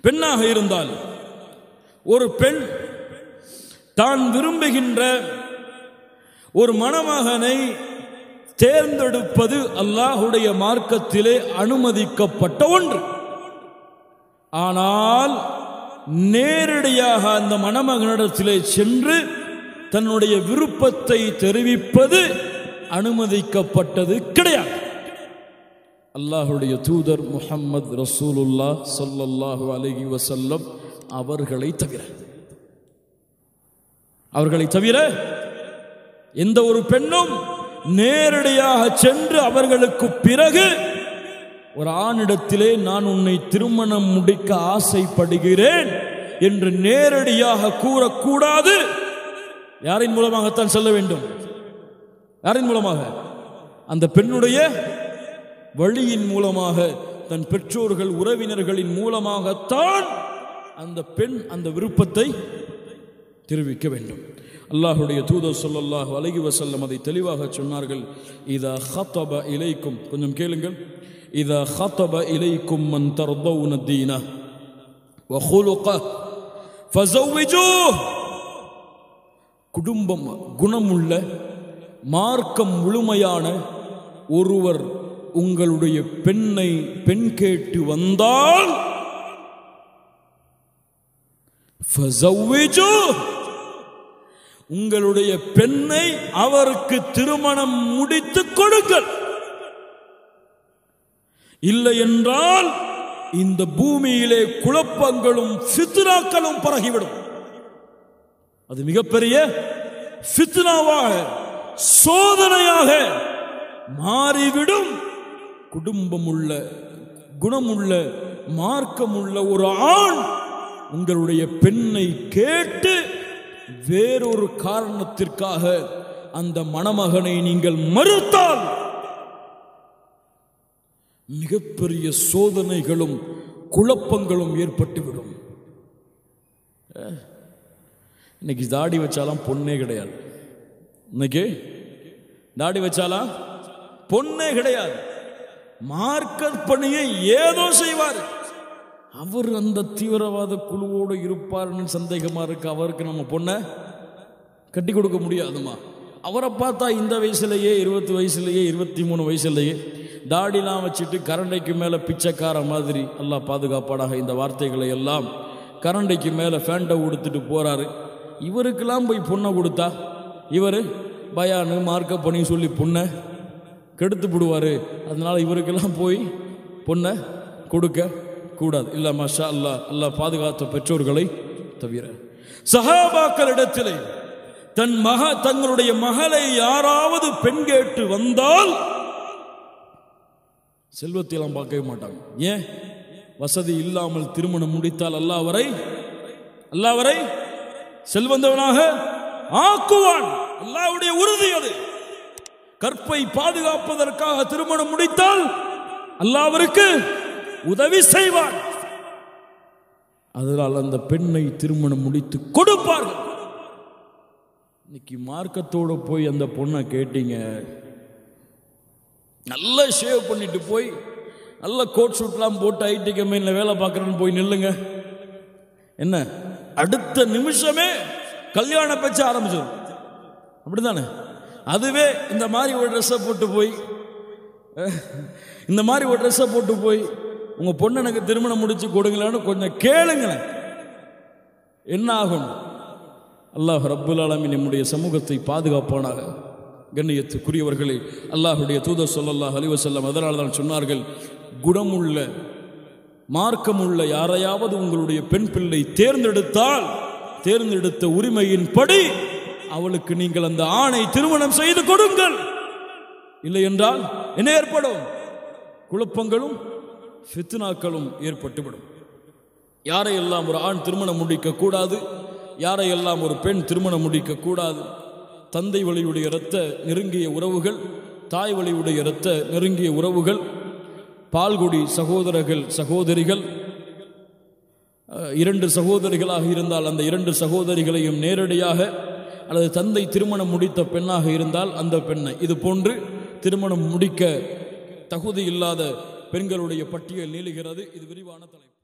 பெண்ணாக இருந்தால் ஒரு பெண் தான் விரும்புகின்ற ஒரு மணமகனை தேர்ந்தெடுப்பது அல்லாஹுடைய மார்க்கத்திலே அனுமதிக்கப்பட்ட ஒன்று ஆனால் நேரடியாக அந்த மணமகனிடத்திலே சென்று தன்னுடைய விருப்பத்தை தெரிவிப்பது அனுமதிக்கப்பட்டது கிடையாது அல்லாஹுடைய தூதர் முஹம்மது ரசூலுல்லா ஸல்லல்லாஹு அலைஹி வஸல்லம் அவர்களை தவிர அவர்களை தவிர எந்த ஒரு பெண்ணும் நேரடியாக சென்று அவர்களுக்கு பிறகு ஒரு ஆணிடத்திலே நான் உன்னை திருமணம் முடிக்க ஆசைப்படுகிறேன் என்று நேரடியாக கூறக்கூடாது யாரின் மூலமாகத்தான் சொல்ல வேண்டும் யாரின் மூலமாக அந்த பெண்ணுடைய வழியின் மூலமாக தன் பெற்றோர்கள் உறவினர்களின் மூலமாகத்தான் அந்த பெண் அந்த விருப்பத்தை தெரிவிக்க வேண்டும் அல்லாஹுடைய தூதர் சொல்லல்லாஹு அலைஹி வஸல்லம் அதை தெளிவாக சொன்னார்கள் இதா ஹத்தப இலைக்கும் கொஞ்சம் கேளுங்கள் இதா ஹத்தப இலைக்கும் மன் தர்தவுன தீன வஹுலுக ஃபஸவ்விஜூஹ் குடும்பம் குணமுள்ள மார்க்கம் முழுமையான ஒருவர் உங்களுடைய பெண்ணை பெண் கேட்டு வந்தால் ஃபஸவ்விஜூஹ் உங்களுடைய பெண்ணை அவருக்கு திருமணம் முடித்து கொடுங்கள் இல்லை என்றால் இந்த பூமியிலே குழப்பங்களும் ஃபித்னாக்களும் பரகிவிடும் அது மிகப்பெரிய ஃபித்னாவாக சோதனையாக மாறிவிடும் குடும்பமுள்ள குணமுள்ள மார்க்கமுள்ள ஒரு ஆண் உங்களுடைய பெண்ணை கேட்டு வேறொரு காரணத்திற்காக அந்த மணமகனை நீங்கள் மறுத்தால் மிகப்பெரிய சோதனைகளும் குழப்பங்களும் ஏற்பட்டுவிடும் அஹ், இன்னைக்கு தாடி வச்சாலாம் பொண்ணே கிடையாது இன்னைக்கு தாடி வச்சாலாம் பொண்ணே கிடையாது மார்க்கத் பணியை ஏதோ செய்வார் அவர் அந்த தீவிரவாத குழுவோடு இருப்பார்னு சந்தேகமா இருக்கு அவருக்கு நம்ம பொண்ணை கட்டி கொடுக்க முடியாதுமா அவரை பார்த்தா இந்த வயசுலயே இருபத்தி வயசுலயே இருபத்தி மூணு வயசுலயே தாடிலாம் வச்சுட்டு கரண்டைக்கு மேலே பிச்சைக்கார மாதிரி அல்லாஹ் பாதுகாப்பாடாக இந்த வார்த்தைகளை எல்லாம் கரண்டைக்கு மேலே ஃபேண்டை உடுத்துட்டு போறாரு இவருக்கெல்லாம் போய் பொண்ணை கொடுத்தா இவர் பயானு மார்க்க பணி சொல்லி பொண்ணை கெடுத்து விடுவார் அதனால இவருக்கெல்லாம் போய் பொண்ணை கொடுக்க கூடாது இல்ல மஷா அல்லாஹ் அல்லாஹ் பாதுகாத்த பெற்றோர்களை தவிர சஹாபாக்களிடத்திலே தன் மக தங்களுடைய மகளை யாராவது பெண் கேட்டு வந்தால் செல்வத்தையெல்லாம் பார்க்கவே மாட்டாங்க ஏன் வசதி இல்லாமல் திருமணம் முடித்தால் அல்லாஹ் அவரை அல்லாஹ் அவரை செல்வந்தவனாக ஆக்குவான் அல்லாஹ்வுடைய உறுதி அது கற்பை பாதுகாப்பதற்காக திருமணம் முடித்தால் அல்லாஹ் அவருக்கு உதவி செய்வான் அதனால் அந்த பெண்ணை திருமணம் முடித்து கொடுப்பார்கள் இன்னைக்கு மார்க்கத்தோட போய் அந்த பொண்ணை கேட்டீங்க நல்லா ஷேவ் பண்ணிட்டு போய் நல்ல கோட் ஷூட்லாம் போட்டு ஐடி கம்பெனியில் வேலை பார்க்குறேன்னு போய் நில்லுங்க என்ன அடுத்த நிமிஷமே கல்யாண பேச்ச ஆரம்பிச்சிடும் அப்படிதானே அதுவே இந்த மாதிரி ஒரு ட்ரெஸ்ஸை போட்டு போய் அஹ், இந்த மாதிரி ஒரு ட்ரெஸ்ஸை போட்டு போய் உங்கள் பொண்ணு எனக்கு திருமணம் முடிச்சு கொடுங்களேன்னு கொஞ்சம் கேளுங்களேன் என்ன ஆகும் அல்லாஹ் ரப்புல் ஆலமீன் நம்முடைய சமூகத்தை பாதுகாப்பானாக கண்ணியத்துக்குரியவர்களே அல்லாஹுடைய தூதர் ஸல்லல்லாஹு அலைஹி வஸல்லம் அதனால தான் சொன்னார்கள் குணமுள்ள மார்க்கமுள்ள யாரையாவது உங்களுடைய பெண் பிள்ளை தேர்ந்தெடுத்தால் தேர்ந்தெடுத்த உரிமையின்படி அவளுக்கு நீங்கள் அந்த ஆணை திருமணம் செய்து கொடுங்கள் இல்லை என்றால் என்ன ஏற்படும் குழப்பங்களும் ஃபித்னாக்களும் ஏற்பட்டுவிடும் யாரையெல்லாம் ஒரு ஆண் திருமணம் முடிக்க கூடாது யாரையெல்லாம் ஒரு பெண் திருமணம் முடிக்க கூடாது தந்தை வழியுடைய இரத்த நெருங்கிய உறவுகள் தாய் வழியுடைய இரத்த நெருங்கிய உறவுகள் பால்குடி சகோதரர்கள் சகோதரிகள் அஹ், இரண்டு சகோதரிகளாக இருந்தால் அந்த இரண்டு சகோதரிகளையும் நேரடியாக அல்லது தந்தை திருமணம் முடித்த பெண்ணாக இருந்தால் அந்த பெண்ணை இது போன்று திருமணம் முடிக்க தகுதி இல்லாத பெண்களுடைய பட்டியல் நீளுகிறது இது விரிவான தலைப்பு